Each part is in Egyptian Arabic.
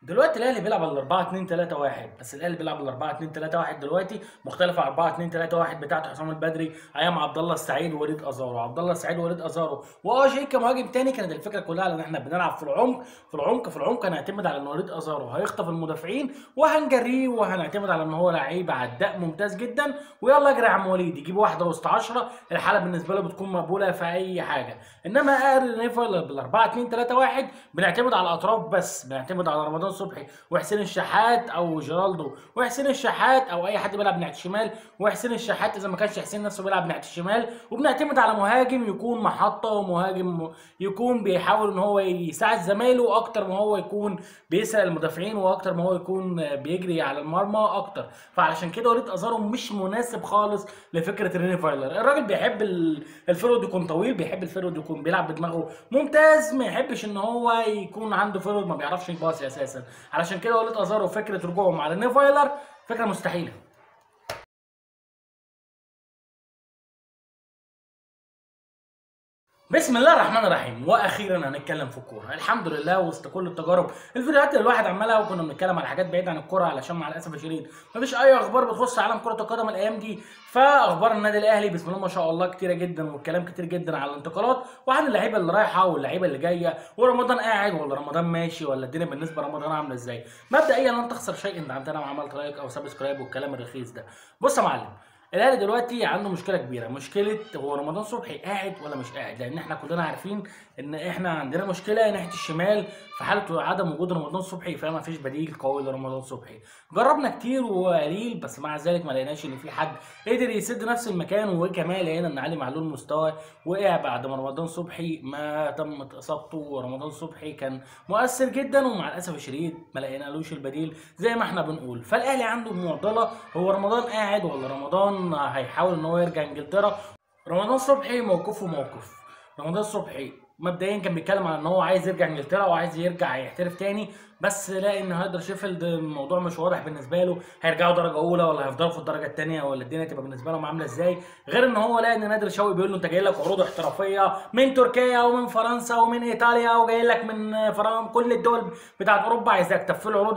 دلوقتي الاهلي بيلعب على 4 2 3 1 بس الاهلي بيلعب على 4 2 3 1 دلوقتي مختلفه عن 4 2 3 1 بتاعت حسام البدري ايام عبد الله السعيد ووليد ازارو عبد الله السعيد ووليد ازارو واه شيء كمهاجم تاني كانت الفكره كلها على ان احنا بنلعب في العمق في العمق في العمق هنعتمد على ان وليد ازارو هيخطف المدافعين وهنجريه وهنعتمد على ان هو لعيب عداء ممتاز جدا ويلا اجري يا عم وليد يجيب واحده وسط 10 الحاله بالنسبه له بتكون مقبوله في اي حاجه انما اهلي نيفر بال 4 2 3 1 بنعتمد على الاطراف بس بنعتمد على رمضان صبحي وحسين الشحات او جيرالدو وحسين الشحات او اي حد بيلعب ناحيه الشمال وحسين الشحات اذا ما كانش حسين نفسه بيلعب ناحيه الشمال وبنعتمد على مهاجم يكون محطه ومهاجم يكون بيحاول ان هو يساعد زمايله اكتر ما هو يكون بيسرق المدافعين واكتر ما هو يكون بيجري على المرمى اكتر فعلشان كده وليد ازارو مش مناسب خالص لفكره ريني فايلر الراجل بيحب ال- الفيرود يكون طويل بيحب الفيرود يكون بيلعب بدماغه ممتاز ما يحبش ان هو يكون عنده فيرود ما بيعرفش يباصي اساسا علشان كده وليد ازارو فكره رجوعهم على ريني فايلر فكره مستحيله بسم الله الرحمن الرحيم واخيرا هنتكلم في الكوره الحمد لله وسط كل التجارب الفيديوهات اللي الواحد عملها وكنا بنتكلم على حاجات بعيده عن الكوره علشان مع الاسف الشديد مفيش اي اخبار بتخص عالم كره القدم الايام دي فاخبار النادي الاهلي بسم الله ما شاء الله كتيره جدا والكلام كتير جدا على الانتقالات وعن اللعيبه اللي رايحه واللعيبه اللي جايه ورمضان قاعد ولا رمضان ماشي ولا الدنيا بالنسبه لرمضان عامله ازاي مبدئيا لن تخسر شيء ان دعمتنا وعملت لايك او سبسكرايب والكلام الرخيص ده بص يا معلم الاهلي دلوقتي عنده مشكله كبيره مشكله هو رمضان صبحي قاعد ولا مش قاعد لان احنا كلنا عارفين ان احنا عندنا مشكله ناحيه الشمال في حاله عدم وجود رمضان صبحي فما فيش بديل قوي لرمضان صبحي جربنا كتير وقليل بس مع ذلك ما لقيناش ان في حد قدر يسد نفس المكان وكمان لقينا ان علي معلول مستوى وقع بعد ما رمضان صبحي ما تمت اصابته ورمضان صبحي كان مؤثر جدا ومع الاسف الشديد ما لقينالوش البديل زي ما احنا بنقول فالاهلي عنده معضله هو رمضان قاعد ولا رمضان هيحاول ان هو يرجع انجلترا رمضان صبحي موقفه موقف رمضان صبحي مبدئيا كان بيتكلم عن ان هو عايز يرجع انجلترا وعايز يرجع يحترف تاني بس لقى ان هايدر شيفيلد الموضوع مش واضح بالنسبه له هيرجعوا درجه اولى ولا هيفضلوا في الدرجه الثانيه ولا الدنيا تبقى بالنسبه لهم عامله ازاي غير ان هو لقى ان نادر شوقي بيقول له انت جاي لك عروض احترافيه من تركيا ومن فرنسا ومن ايطاليا وجاي لك من فرنسا كل الدول بتاعت اوروبا عايزاك طب في العروض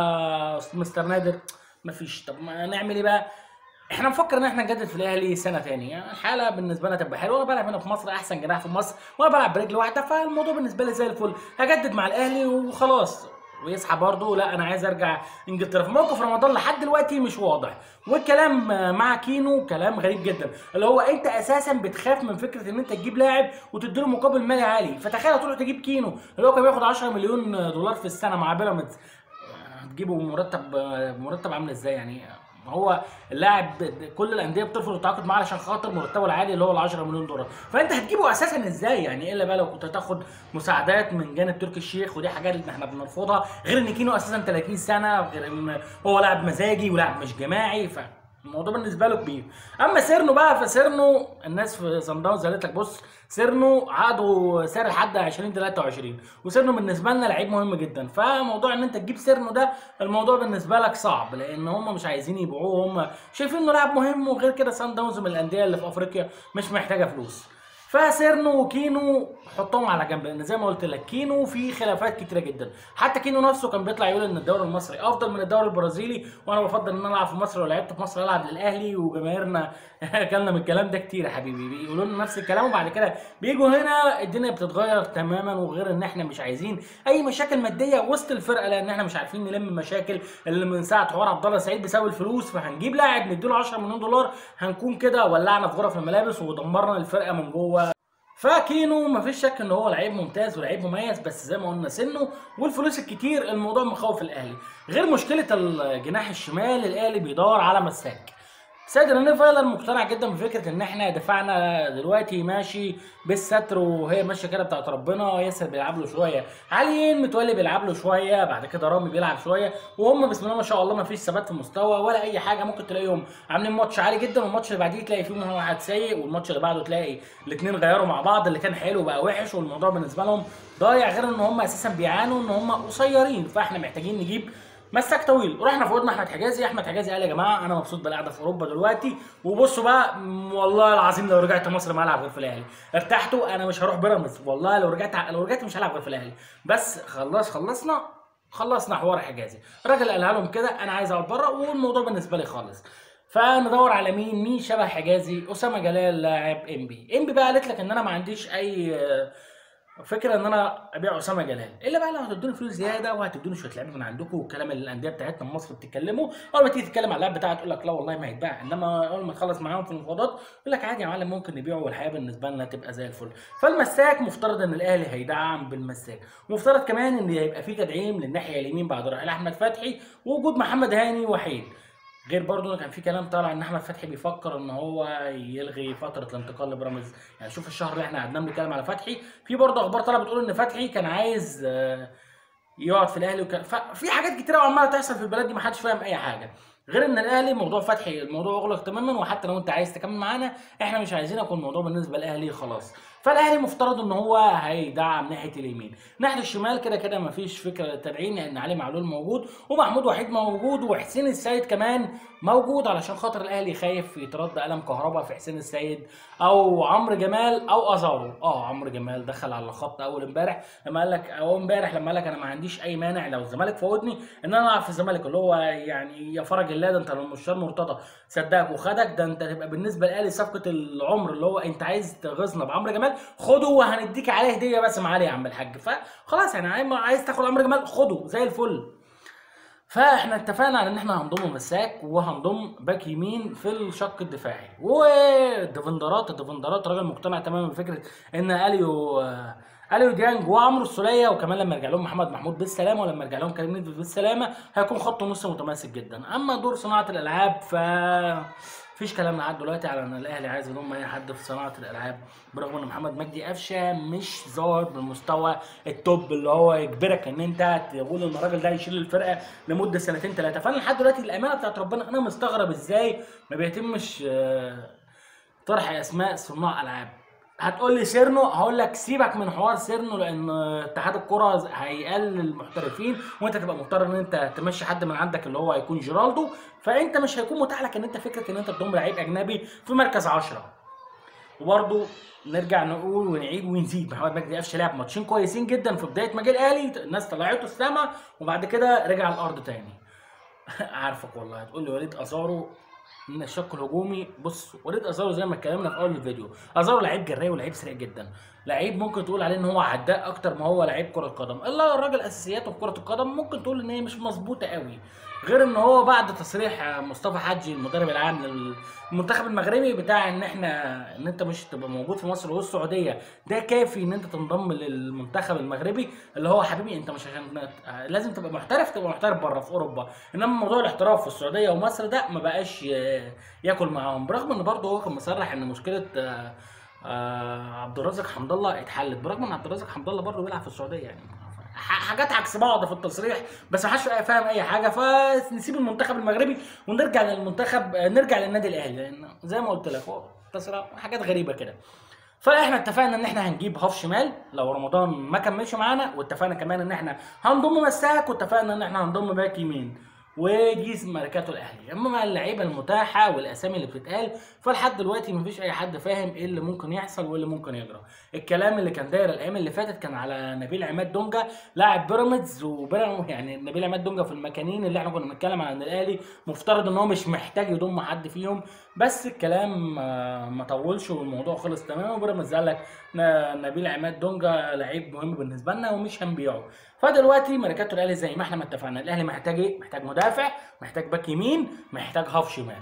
يا مستر نادر مفيش طب ما نعمل ايه بقى احنا نفكر ان احنا نجدد في الاهلي سنه تاني يعني الحاله بالنسبه لنا تبقى حلوه انا بلعب هنا في مصر احسن جناح في مصر وانا بلعب برجل واحده فالموضوع بالنسبه لي زي الفل هجدد مع الاهلي وخلاص ويصحى برضه لا انا عايز ارجع انجلترا في موقف رمضان لحد دلوقتي مش واضح والكلام مع كينو كلام غريب جدا اللي هو انت اساسا بتخاف من فكره ان انت تجيب لاعب وتديله مقابل مالي عالي فتخيل تروح تجيب كينو اللي هو كان بياخد 10 مليون دولار في السنه مع بيراميدز هتجيبه مرتب مرتب عامل ازاي يعني هو اللاعب كل الانديه بترفض التعاقد معاه علشان خاطر مرتبه العادي اللي هو ال 10 مليون دولار فانت هتجيبه اساسا ازاي يعني الا بقى لو كنت هتاخد مساعدات من جانب تركي الشيخ ودي حاجات اللي احنا بنرفضها غير ان كينو اساسا 30 سنه غير ان هو لاعب مزاجي ولاعب مش جماعي ف الموضوع بالنسبه له كبير اما سيرنو بقى فسيرنو الناس في صن داونز قالت لك بص سيرنو عقده سعر لحد 2023 وسيرنو بالنسبه لنا لعيب مهم جدا فموضوع ان انت تجيب سيرنو ده الموضوع بالنسبه لك صعب لان هم مش عايزين يبيعوه هم شايفين انه لاعب مهم وغير كده سان داونز من الانديه اللي في افريقيا مش محتاجه فلوس فسيرنو وكينو حطهم على جنب لان زي ما قلت لك كينو في خلافات كتيره جدا حتى كينو نفسه كان بيطلع يقول ان الدوري المصري افضل من الدوري البرازيلي وانا بفضل ان انا العب في مصر لو لعبت في مصر العب للاهلي وجماهيرنا اكلنا من الكلام ده كتير يا حبيبي بيقولوا لنا نفس الكلام وبعد كده بيجوا هنا الدنيا بتتغير تماما وغير ان احنا مش عايزين اي مشاكل ماديه وسط الفرقه لان احنا مش عارفين نلم المشاكل اللي من ساعه حوار عبد الله سعيد بسبب الفلوس فهنجيب لاعب نديله 10 مليون دولار هنكون كده ولعنا في غرف الملابس ودمرنا الفرقه من جوه فكينو مفيش شك ان هو لعيب ممتاز ولعيب مميز بس زي ما قلنا سنه والفلوس الكتير الموضوع مخوف الاهلي غير مشكله الجناح الشمال الاهلي بيدور على مساك سيد ريني فايلر مقتنع جدا بفكره ان احنا دفاعنا دلوقتي ماشي بالستر وهي ماشيه كده بتاعت ربنا ياسر بيلعب له شويه عاليين متولي بيلعب له شويه بعد كده رامي بيلعب شويه وهم بسم الله ما شاء الله ما فيش ثبات في المستوى ولا اي حاجه ممكن تلاقيهم عاملين ماتش عالي جدا والماتش اللي بعديه تلاقي فيهم واحد سيء والماتش اللي بعده تلاقي الاثنين غيروا مع بعض اللي كان حلو بقى وحش والموضوع بالنسبه لهم ضايع غير ان هم اساسا بيعانوا ان هم قصيرين فاحنا محتاجين نجيب مساك طويل رحنا فوضنا احمد حجازي احمد حجازي قال يا جماعه انا مبسوط بالقعده في اوروبا دلوقتي وبصوا بقى م- والله العظيم لو رجعت مصر ما العب غير في الاهلي ارتحتوا انا مش هروح بيراميدز والله لو رجعت لو رجعت مش هلعب غير في الاهلي بس خلاص خلصنا خلصنا حوار حجازي الراجل قالها لهم كده انا عايز اقعد بره والموضوع بالنسبه لي خالص فندور على مين مين شبه حجازي اسامه جلال لاعب انبي انبي بقى قالت لك ان انا ما عنديش اي آه، فكره ان انا ابيع اسامه جلال الا بقى لو هتدوني فلوس زياده وهتدوني شويه لعيبه من عندكم والكلام اللي الانديه بتاعتنا في مصر بتتكلموا اول ما تيجي تتكلم على اللاعب بتاعها تقول لك لا والله ما هيتباع انما اول ما تخلص معاهم في المفاوضات يقول لك عادي يا معلم ممكن نبيعه والحياه بالنسبه لنا تبقى زي الفل فالمساك مفترض ان الاهلي هيدعم بالمساك مفترض كمان ان هيبقى في تدعيم للناحيه اليمين بعد رحيل احمد فتحي ووجود محمد هاني وحيد غير برضه إن كان في كلام طالع ان احمد فتحي بيفكر ان هو يلغي فتره الانتقال لبيراميدز يعني شوف الشهر اللي احنا قعدنا بنتكلم على فتحي في برضه اخبار طالعه بتقول ان فتحي كان عايز آه، يقعد في الاهلي وكان ففي حاجات كتيره عماله تحصل في البلد دي ما حدش فاهم اي حاجه غير ان الاهلي موضوع فتحي الموضوع اغلق تماما وحتى لو انت عايز تكمل معانا احنا مش عايزين يكون الموضوع بالنسبه للاهلي خلاص فالاهلي مفترض ان هو هيدعم ناحيه اليمين ناحيه الشمال كده كده مفيش فكره تدعيم لان علي معلول موجود ومحمود وحيد موجود وحسين السيد كمان موجود علشان خاطر الاهلي خايف يترد قلم كهرباء في حسين السيد او عمرو جمال او ازارو اه عمرو جمال دخل على الخط اول امبارح لما قال لك او امبارح لما قال لك انا ما عنديش اي مانع لو الزمالك فوتني ان انا العب في الزمالك اللي هو يعني يا فرج الله ده انت لو مشوار مرتضى صدقك وخدك ده انت تبقى بالنسبه للاهلي صفقه العمر اللي هو انت عايز تغيظنا بعمرو جمال خده وهنديك عليه هديه بس معالي يا عم الحاج فخلاص يعني عايز- عايز تاخد عمرو جمال خده زي الفل فاحنا اتفقنا على ان احنا هنضم مساك وهنضم باك يمين في الشق الدفاعي والديفندرات الديفندرات راجل مقتنع تماما بفكره ان اليو اليو ديانج وعمرو السوليه وكمان لما يرجع لهم محمد محمود بالسلامه ولما يرجع لهم كريم نيدفيد بالسلامه هيكون خط نص متماسك جدا اما دور صناعه الالعاب ف مفيش كلام لحد دلوقتي على ان الاهلي عايز يضم اي حد في صناعه الالعاب برغم ان محمد مجدي قفشه مش ظاهر بالمستوى التوب اللي هو يجبرك ان انت تقول ان الراجل ده يشيل الفرقه لمده سنتين ثلاثه فانا لحد دلوقتي الامانه بتاعت ربنا انا مستغرب ازاي ما بيتمش آه، طرح اسماء صناع العاب هتقول لي سيرنو هقول لك سيبك من حوار سيرنو لان اتحاد الكره هيقلل المحترفين وانت تبقى مضطر ان انت تمشي حد من عندك اللي هو هيكون جيرالدو فانت مش هيكون متاح لك ان انت فكره ان انت تضم لعيب اجنبي في مركز 10 وبرضه نرجع نقول ونعيد ونزيد محمد مجدي قفشه لعب ماتشين كويسين جدا في بدايه مجال الاهلي الناس طلعته السما وبعد كده رجع الارض تاني عارفك والله هتقول لي وليد ازارو من الشق الهجومي بص وليد ازارو زي ما اتكلمنا في اول الفيديو ازارو لعيب جراي ولعيب سريع جدا لعيب ممكن تقول عليه ان هو عداء اكتر ما هو لعيب كره قدم الا الراجل اساسياته في كره القدم ممكن تقول ان هي مش مظبوطه قوي غير ان هو بعد تصريح مصطفى حجي المدرب العام للمنتخب المغربي بتاع ان احنا ان انت مش تبقى موجود في مصر والسعوديه ده كافي ان انت تنضم للمنتخب المغربي اللي هو حبيبي انت مش عشان لازم تبقى محترف تبقى محترف بره في اوروبا انما موضوع الاحتراف في السعوديه ومصر ده ما بقاش ي- ياكل معاهم برغم ان برضه هو كان مصرح ان مشكله آه، آه، عبد الرازق حمد الله اتحلت برغم ان عبد الرازق حمد الله برضه بيلعب في السعوديه يعني ح- حاجات عكس بعض في التصريح بس ما حدش فاهم اي حاجه فنسيب المنتخب المغربي ونرجع للمنتخب آه، نرجع للنادي الاهلي لان زي ما قلت لك هو تصريح حاجات غريبه كده فاحنا اتفقنا ان احنا هنجيب هاف شمال لو رمضان ما كملش معانا واتفقنا كمان ان احنا هنضم مساك واتفقنا ان احنا هنضم باك يمين وجيز ماركاته الاهلي اما اللعيبه المتاحه والاسامي اللي بتتقال فلحد دلوقتي مفيش اي حد فاهم ايه اللي ممكن يحصل وايه اللي ممكن يجرى الكلام اللي كان داير الايام اللي فاتت كان على نبيل عماد دونجا لاعب بيراميدز وبيراميدز يعني نبيل عماد دونجا في المكانين اللي احنا كنا بنتكلم عن الاهلي مفترض ان هو مش محتاج يضم حد فيهم بس الكلام آه، ما طولش والموضوع خلص تماما وبيراميدز قال لك ن- نبيل عماد دونجا لعيب مهم بالنسبه لنا ومش هنبيعه فدلوقتي ماركاته الاهلي زي ما احنا ما اتفقنا الاهلي محتاج ايه محتاج مدافع محتاج باك يمين محتاج هاف شمال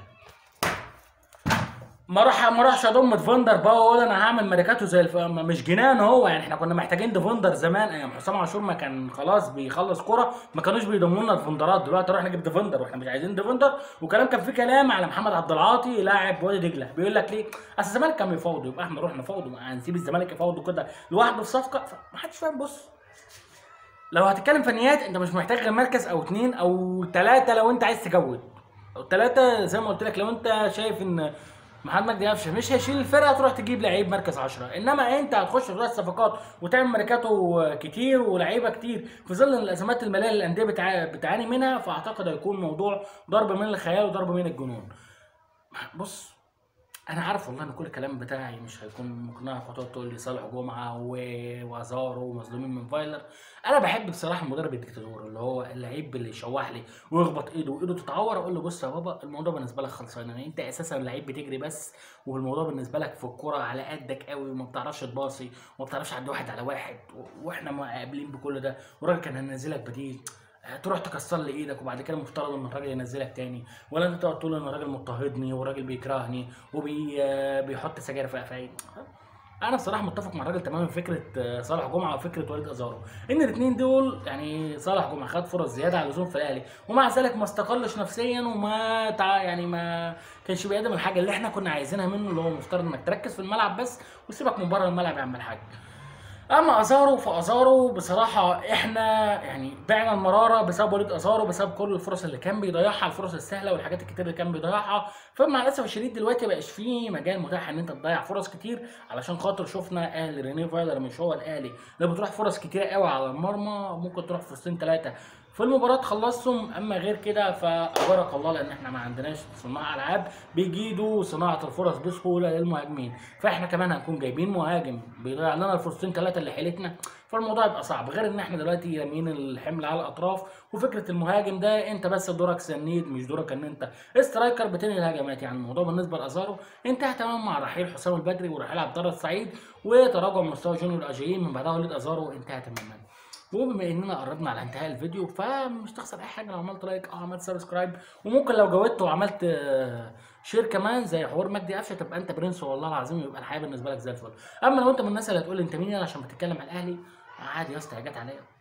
ما اروح ما اروحش اضم ديفندر بقى واقول انا هعمل ماركاته زي الف... ما- مش جنان هو يعني احنا كنا محتاجين ديفندر زمان ايام حسام عاشور ما كان خلاص بيخلص كرة ما كانوش بيضموا لنا ديفندرات دلوقتي نروح نجيب ديفندر واحنا مش عايزين ديفندر وكلام كان في كلام على محمد عبد العاطي لاعب وادي دجله بيقول لك ليه اصل الزمالك كان بيفاوض يبقى احنا نروح نفاوض هنسيب الزمالك يفاوضه كده لوحده في صفقه ما حدش فاهم بص لو هتتكلم فنيات انت مش محتاج غير مركز او اتنين او تلاتة لو انت عايز تجود او تلاتة زي ما قلت لك لو انت شايف ان محمد مجدي قفشه مش هيشيل الفرقه تروح تجيب لعيب مركز 10 انما انت هتخش في راس صفقات وتعمل ماركاته كتير ولاعيبه كتير في ظل الازمات الماليه اللي الانديه بتع... بتعاني منها فاعتقد هيكون موضوع ضرب من الخيال وضرب من الجنون بص انا عارف والله ان كل الكلام بتاعي مش هيكون مقنعك وتقعد تقول لي صالح جمعه و- وازارو ومظلومين من فايلر انا بحب بصراحه المدرب الدكتاتور اللي هو اللعيب اللي يشوح لي ويخبط ايده وايده تتعور اقول له بص يا بابا الموضوع بالنسبه لك خلصان يعني انت اساسا لعيب بتجري بس والموضوع بالنسبه لك في الكوره على قدك قوي وما بتعرفش تباصي وما بتعرفش تعدي واحد على واحد و- واحنا ما قابلين بكل ده والراجل كان هينزلك بديل تروح تكسر لي ايدك وبعد كده مفترض ان الراجل ينزلك تاني ولا انت تقعد تقول ان الراجل مضطهدني والراجل بيكرهني وبيحط سجاير في قفاي انا بصراحه متفق مع الراجل تماما في فكره آه، صالح جمعه وفكره وليد ازارو ان الاثنين دول يعني صالح جمعه خد فرص زياده على اللزوم في الاهلي ومع ذلك ما استقلش نفسيا وما تع... يعني ما كانش بيقدم الحاجه اللي احنا كنا عايزينها منه اللي هو مفترض انك تركز في الملعب بس وسيبك من بره الملعب يا عم الحاج اما ازارو فازارو بصراحه احنا يعني بعنا المراره بسبب وليد ازارو بسبب كل الفرص اللي كان بيضيعها الفرص السهله والحاجات الكتير اللي كان بيضيعها فمع الاسف الشديد دلوقتي مبقاش فيه مجال متاح ان انت تضيع فرص كتير علشان خاطر شفنا اهلي رينيه فايلر مش هو الاهلي اللي بتروح فرص كتيره قوي على المرمى ممكن تروح فرصتين ثلاثه في المباراة خلصتم اما غير كده فبارك الله لان احنا ما عندناش صناع العاب بيجيدوا صناعة الفرص بسهولة للمهاجمين فاحنا كمان هنكون جايبين مهاجم بيضيع لنا الفرصتين ثلاثة اللي حيلتنا فالموضوع يبقى صعب غير ان احنا دلوقتي رامين الحمل على الاطراف وفكرة المهاجم ده انت بس دورك سنيد مش دورك ان انت استرايكر بتنهي الهجمات يعني الموضوع بالنسبة لازارو انتهى تماما مع رحيل حسام البدري ورحيل عبد الله السعيد وتراجع مستوى جونيور اجايين من بعدها وليد ازارو انتهى تماما وبما اننا قربنا على انتهاء الفيديو فمش تخسر اي حاجه لو عملت لايك او عملت سبسكرايب وممكن لو جودت وعملت آه، شير كمان زي حوار مجدي قفشه تبقى انت برنس والله العظيم يبقى الحياه بالنسبه لك زي الفل اما لو انت من الناس اللي هتقول لي انت مين أنا عشان بتتكلم على الاهلي عادي يا اسطى هي جت عليا